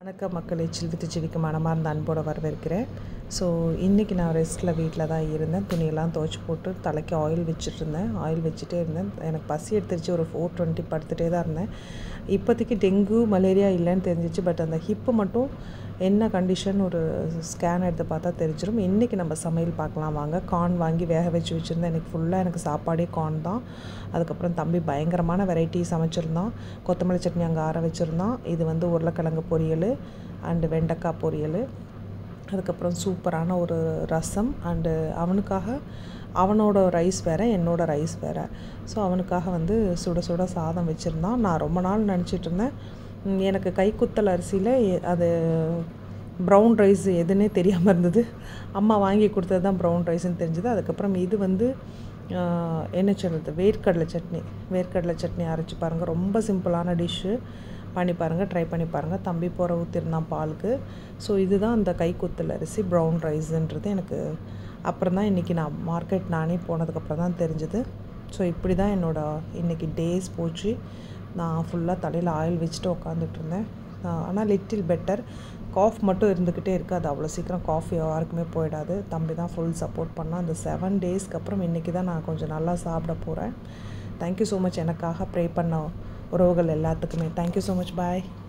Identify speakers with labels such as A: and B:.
A: வணக்கம் மக்களே சில்வித்து செடிக்கு மனமார்ந்த அன்போடு வரவேற்கிறேன் ஸோ இன்றைக்கி நான் ரெஸ்ட்டில் வீட்டில் தான் இருந்தேன் துணியெல்லாம் துவைச்சி போட்டு தலைக்கு ஆயில் வச்சுட்டு இருந்தேன் ஆயில் வச்சுட்டே இருந்தேன் எனக்கு பசி எடுத்துருச்சு ஒரு ஃபோர் டுவெண்ட்டி படுத்துகிட்டே தான் இருந்தேன் இப்போதைக்கு டெங்கு மலேரியா இல்லைன்னு தெரிஞ்சிச்சு பட் அந்த ஹிப்பு மட்டும் என்ன கண்டிஷன் ஒரு ஸ்கேன் எடுத்து பார்த்தா தெரிஞ்சிடும் இன்றைக்கி நம்ம சமையல் பார்க்கலாம் வாங்க கார்ன் வாங்கி வேக வச்சு வச்சுருந்தேன் எனக்கு ஃபுல்லாக எனக்கு சாப்பாடே கார்ன் தான் அதுக்கப்புறம் தம்பி பயங்கரமான வெரைட்டி சமைச்சிருந்தான் கொத்தமல்லி சட்னி அங்கே ஆற வச்சுருந்தான் இது வந்து உருளைக்கிழங்கு பொரியல் அண்டு வெண்டைக்காய் பொரியல் அதுக்கப்புறம் சூப்பரான ஒரு ரசம் அண்டு அவனுக்காக அவனோட ரைஸ் வேறு என்னோட ரைஸ் வேறு ஸோ அவனுக்காக வந்து சுட சுட சாதம் வச்சுருந்தான் நான் ரொம்ப நாள் நினச்சிட்டு இருந்தேன் ம், எனக்கு கைக்குத்தல் அரிசியில் எ- அது ப்ரௌன் ரைஸ் எதுன்னே தெரியாமல் இருந்தது அம்மா வாங்கி கொடுத்தது தான் ப்ரௌன் ரைஸ்ன்னு தெரிஞ்சது அதுக்கப்புறம் இது வந்து ஆஹ், என்ன சொல்கிறது வேர்க்கடலை சட்னி வேர்க்கடலை சட்னி அரைச்சி பாருங்கள் ரொம்ப சிம்பிளான டிஷ்ஷு பண்ணி பாருங்கள் ட்ரை பண்ணி பாருங்கள் தம்பி போகிற ஊற்றிருந்தான் பாலுக்கு ஸோ இதுதான் அந்த கைக்குத்தல் அரிசி ப்ரௌன் ரைஸுன்றது எனக்கு அப்புறம் தான் இன்றைக்கி நான் மார்க்கெட் நானே போனதுக்கப்புறம் தான் தெரிஞ்சுது ஸோ இப்படி தான் என்னோட இன்றைக்கி டேஸ் போச்சு நான் ஃபுல்லாக தலையில் ஆயில் வச்சுட்டு உட்காந்துட்டு இருந்தேன் ஆனால் லிட்டில் பெட்டர் காஃப் மட்டும் இருந்துக்கிட்டே இருக்குது அது அவ்வளோ சீக்கிரம் காஃப் யாருக்குமே போயிடாது தம்பி தான் ஃபுல் சப்போர்ட் பண்ணால் அந்த செவன் டேஸ்க்கு அப்புறம் இன்றைக்கி தான் நான் கொஞ்சம் நல்லா சாப்பிட போகிறேன் தேங்க்யூ ஸோ மச் எனக்காக ப்ரே பண்ண உறவுகள் எல்லாத்துக்குமே தேங்க்யூ ஸோ மச் பாய்